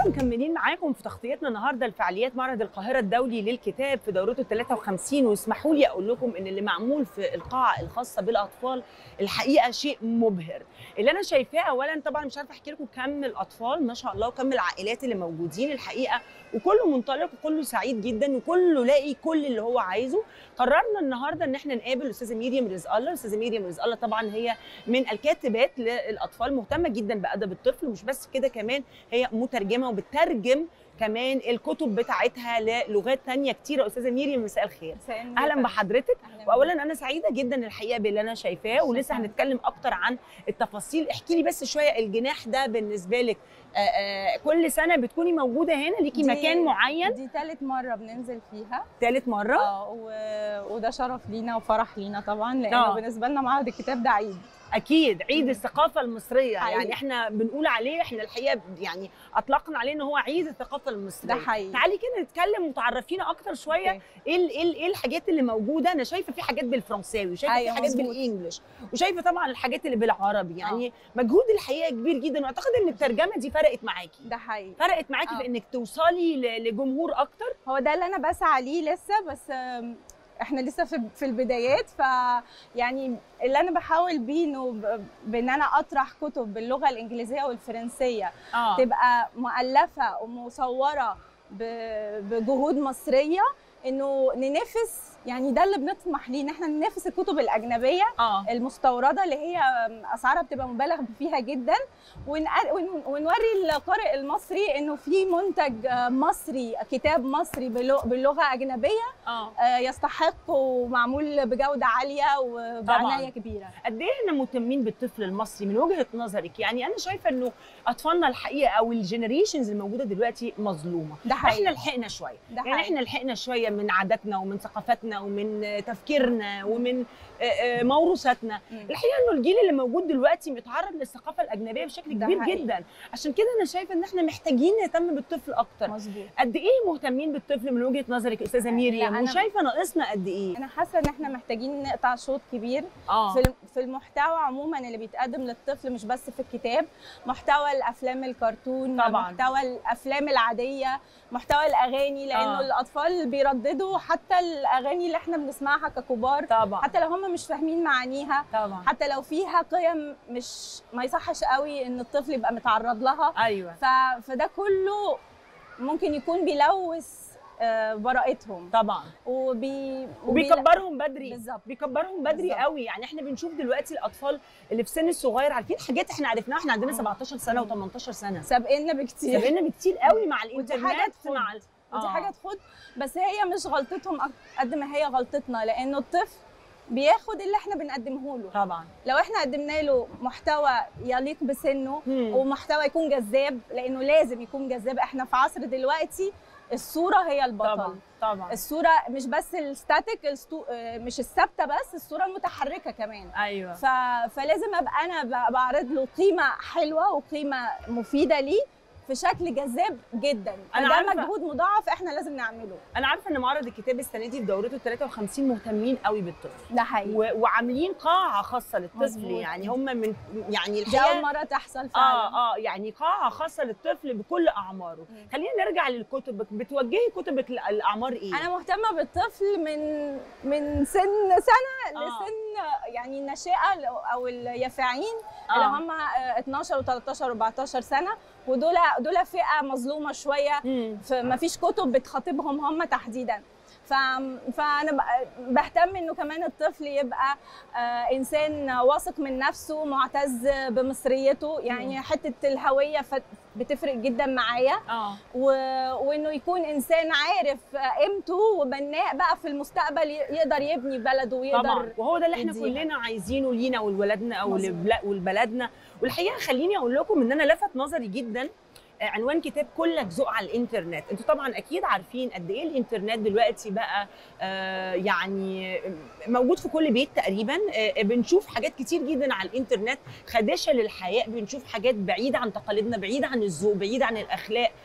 لسه مكملين معاكم في تغطيتنا النهارده لفعاليات معرض القاهره الدولي للكتاب في دورته 53 واسمحوا لي اقول لكم ان اللي معمول في القاعه الخاصه بالاطفال الحقيقه شيء مبهر اللي انا شايفاه اولا طبعا مش عارفه احكي لكم كم الاطفال ما شاء الله وكم العائلات اللي موجودين الحقيقه وكله منطلق وكله سعيد جدا وكله لاقي كل اللي هو عايزه قررنا النهارده ان احنا نقابل الاستاذه ميريم رزق الله الاستاذه ميريم رزق الله طبعا هي من الكاتبات للاطفال مهتمه جدا بادب الطفل ومش بس كده كمان هي مترجمه وبترجم كمان الكتب بتاعتها للغات تانية كتيرة أستاذة ميريم مساء الخير أهلا بحضرتك وأولا أنا سعيدة جدا الحقيقة باللي أنا شايفاه ولسه هنتكلم أكتر عن التفاصيل احكي لي بس شوية الجناح ده بالنسبة لك آآ آآ كل سنة بتكوني موجودة هنا ليكي مكان معين دي ثالث مرة بننزل فيها ثالث مرة اه و... وده شرف لينا وفرح لينا طبعا لأنه آه. بالنسبة لنا معرض الكتاب ده عيد اكيد عيد الثقافه المصريه حقيقي. يعني احنا بنقول عليه احنا الحقيقه يعني اطلقنا عليه ان هو عيد الثقافه المصريه ده حقيقي. تعالي كده نتكلم وتعرفينا اكتر شويه أوكي. ايه ال- ايه ال- ايه الحاجات اللي موجوده انا شايفه في حاجات بالفرنساوي وشايفه أيوة في حاجات مظبوط. بالانجلش وشايفه طبعا الحاجات اللي بالعربي يعني مجهود الحقيقه كبير جدا واعتقد ان الترجمه دي فرقت معاكي ده حقيقي فرقت معاكي آه. في انك توصلي ل- لجمهور اكتر هو ده اللي أنا بسعى ليه لسه بس آم، احنا لسه في في البدايات ف يعني اللي انا بحاول بيه انه ب- بان انا اطرح كتب باللغه الانجليزيه والفرنسيه اه تبقى مؤلفه ومصوره ب- بجهود مصريه انه ننافس يعني ده اللي بنطمح ليه ان احنا ننافس الكتب الاجنبيه اه المستورده اللي هي اسعارها بتبقى مبالغ فيها جدا ونق- ون- ونوري القارئ المصري انه في منتج آه، مصري كتاب مصري بلغ- باللغه اجنبيه اه آه، يستحق ومعمول بجوده عاليه وبعنايه طبعاً. كبيره قد ايه احنا مهتمين بالطفل المصري من وجهه نظرك يعني انا شايفه انه اطفالنا الحقيقه او الجنريشنز الموجوده دلوقتي مظلومه ده احنا حقيقي لحقنا شويه ده يعني حقيقي. احنا لحقنا شويه من عاداتنا ومن ثقافتنا ومن آه، تفكيرنا ومن آه، آه، موروثاتنا مم. الحقيقه انه الجيل اللي موجود دلوقتي متعرض للثقافه الاجنبيه بشكل ده كبير حقيقي. جدا عشان كده انا شايفه ان احنا محتاجين نهتم بالطفل اكتر مظبوط قد ايه مهتمين بالطفل من وجهه نظرك استاذه ميريام أنا- وشايفه ناقصنا قد ايه انا حاسه ان احنا محتاجين نقطع شوط كبير اه في الم- في المحتوى عموما اللي بيتقدم للطفل مش بس في الكتاب محتوى الافلام الكرتون طبعاً. محتوى الافلام العاديه محتوى الاغاني لانه آه. آه. الاطفال بيرددوا حتى الاغاني اللي احنا بنسمعها ككبار طبعا حتى لو هم مش فاهمين معانيها طبعا حتى لو فيها قيم مش ما يصحش قوي ان الطفل يبقى متعرض لها ايوه ف... فده كله ممكن يكون بيلوث آه، براءتهم طبعا وبي... وبيكبرهم بدري بالظبط. بيكبرهم بدري بالظبط. قوي يعني احنا بنشوف دلوقتي الاطفال اللي في سن الصغير عارفين حاجات احنا عرفناها احنا عندنا آه. 17 سنه و18 سنه سابقنا بكتير سابقنا بكتير قوي مع ودي الانترنت حاجه تخض مع ال- ودي آه. حاجه تخض بس هي مش غلطتهم أك- قد ما هي غلطتنا لانه الطفل بياخد اللي احنا بنقدمه له طبعا لو احنا قدمنا له محتوى يليق بسنه مم. ومحتوى يكون جذاب لانه لازم يكون جذاب احنا في عصر دلوقتي الصوره هي البطل طبعا طبعا الصوره مش بس الستاتيك الستو... آه، مش الثابته بس الصوره المتحركه كمان ايوه ف... فلازم ابقى انا ب- بعرض له قيمه حلوه وقيمه مفيده ليه في شكل جذاب جدا أنا ده عارفة. مجهود مضاعف احنا لازم نعمله انا عارفه ان معرض الكتاب السنه دي في دورته 53 مهتمين قوي بالطفل ده حقيقي و... وعاملين قاعه خاصه للطفل مظبوط. يعني هم من يعني دي اول الحقيقه مره تحصل فعلا اه اه يعني قاعه خاصه للطفل بكل اعماره مم. خلينا نرجع للكتب بتوجهي كتبك لاعمار ايه انا مهتمه بالطفل من من سن سنه آه. لسن يعني النشأة او اليافعين آه. اللي هم 12 و13 و14 سنه ودول دول فئه مظلومه شويه مم. فما فيش كتب بتخاطبهم هم تحديدا ف... فانا ب- بهتم انه كمان الطفل يبقى آه انسان واثق من نفسه معتز بمصريته يعني حته الهويه ف... بتفرق جدا معايا اه و... وانه يكون انسان عارف قيمته وبناء بقى في المستقبل ي- يقدر يبني بلده ويقدر طبعا وهو ده اللي احنا يديها. كلنا عايزينه لينا ولولادنا او مظبوط. لبلا- ولبلدنا والحقيقه خليني اقول لكم ان انا لفت نظري جدا آه، عنوان كتاب كلك ذوق على الانترنت انتوا طبعا اكيد عارفين قد ايه الانترنت دلوقتي بقى آه، يعني موجود في كل بيت تقريبا آه، بنشوف حاجات كتير جدا على الانترنت خادشه للحياء بنشوف حاجات بعيده عن تقاليدنا بعيده عن الذوق بعيده عن الاخلاق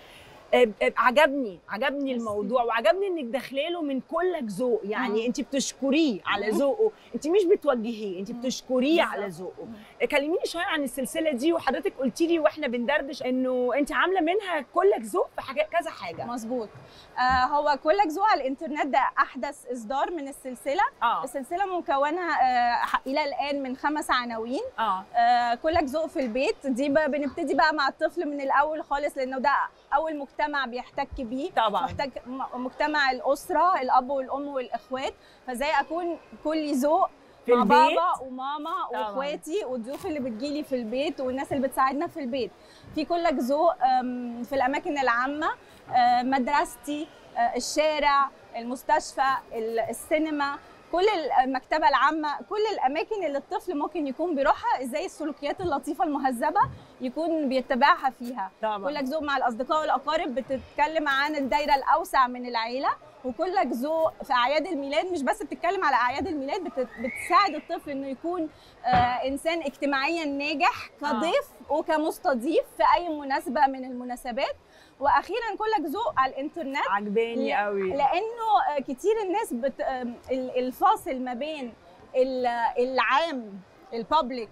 آه، آه، عجبني عجبني ميرسي. الموضوع وعجبني انك داخلاله من كلك ذوق يعني مم. انت بتشكريه على مم. ذوقه انت مش بتوجهيه انت مم. بتشكريه على بالظبط. ذوقه كلميني شويه عن السلسله دي وحضرتك قلتي لي واحنا بندردش انه انت عامله منها كلك ذوق في حاجات كذا حاجه مظبوط آه هو كلك ذوق على الانترنت ده احدث اصدار من السلسله اه السلسله مكونه آه الى الان من خمس عناوين اه آه كلك ذوق في البيت دي بقى بنبتدي بقى مع الطفل من الاول خالص لانه ده اول مجتمع بيحتك بيه طبعا محتاج م- مجتمع الاسره الاب والام والاخوات فازاي اكون كل ذوق في مع البيت بابا وماما طبعاً. واخواتي والضيوف اللي بتجيلي في البيت والناس اللي بتساعدنا في البيت في كلك ذوق أم، في الاماكن العامه أه، مدرستي أه، الشارع المستشفى ال- السينما كل المكتبه العامه كل الاماكن اللي الطفل ممكن يكون بيروحها ازاي السلوكيات اللطيفه المهذبه يكون بيتبعها فيها طبعا كلك ذوق مع الاصدقاء والاقارب بتتكلم عن الدايره الاوسع من العيله وكلك ذوق في اعياد الميلاد مش بس بتتكلم على اعياد الميلاد بت- بتساعد الطفل انه يكون آه انسان اجتماعيا ناجح كضيف وكمستضيف في اي مناسبه من المناسبات واخيرا كلك ذوق على الانترنت عجباني لا- قوي لانه آه، كتير الناس بت... آم، ال- الفاصل ما بين ال- العام البابليك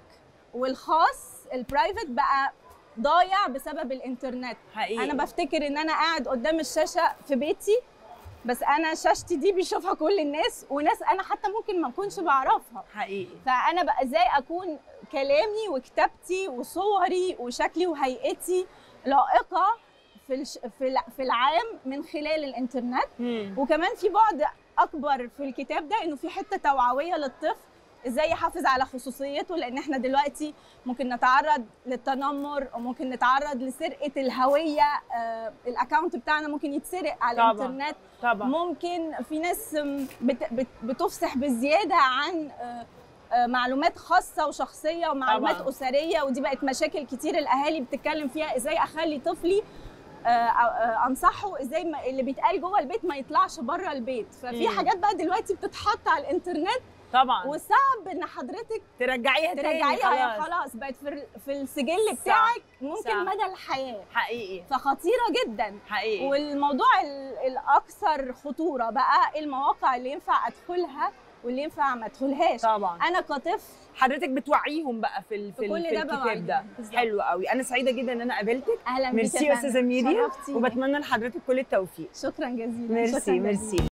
والخاص البرايفت بقى ضايع بسبب الانترنت حقيقي انا بفتكر ان انا قاعد قدام الشاشه في بيتي بس انا شاشتي دي بيشوفها كل الناس وناس انا حتى ممكن ما اكونش بعرفها حقيقي فانا بقى ازاي اكون كلامي وكتابتي وصوري وشكلي وهيئتي لائقه في الش... في الع- في العام من خلال الانترنت مم. وكمان في بعد اكبر في الكتاب ده انه في حته توعويه للطفل ازاي يحافظ على خصوصيته لان احنا دلوقتي ممكن نتعرض للتنمر وممكن نتعرض لسرقه الهويه آه الاكونت بتاعنا ممكن يتسرق على طبعاً. الانترنت طبعا ممكن في ناس م، بت بت بتفصح بزياده عن آه، آه، معلومات خاصه وشخصيه ومعلومات طبعاً. اسريه ودي بقت مشاكل كتير الاهالي بتتكلم فيها ازاي اخلي طفلي آه، آه، انصحه ازاي ما اللي بيتقال جوه البيت ما يطلعش بره البيت ففي مم. حاجات بقى دلوقتي بتتحط على الانترنت طبعا وصعب ان حضرتك ترجعيها تاني ترجعيها خلاص خلاص بقت في ال- في السجل صح. بتاعك ممكن صح. مدى الحياه حقيقي فخطيره جدا حقيقي والموضوع ال- الاكثر خطوره بقى إيه المواقع اللي ينفع ادخلها واللي ينفع ما ادخلهاش طبعا انا كطفل حضرتك بتوعيهم بقى في ال- في في, ال- كل في ده الكتاب بوعيهم. ده بالظبط. حلو قوي انا سعيده جدا ان انا قابلتك اهلا بيك ميرسي يا يا استاذه فندم. ميريام شرفتيني. وبتمنى لحضرتك كل التوفيق شكرا جزيلا ميرسي شكراً جزيلاً. ميرسي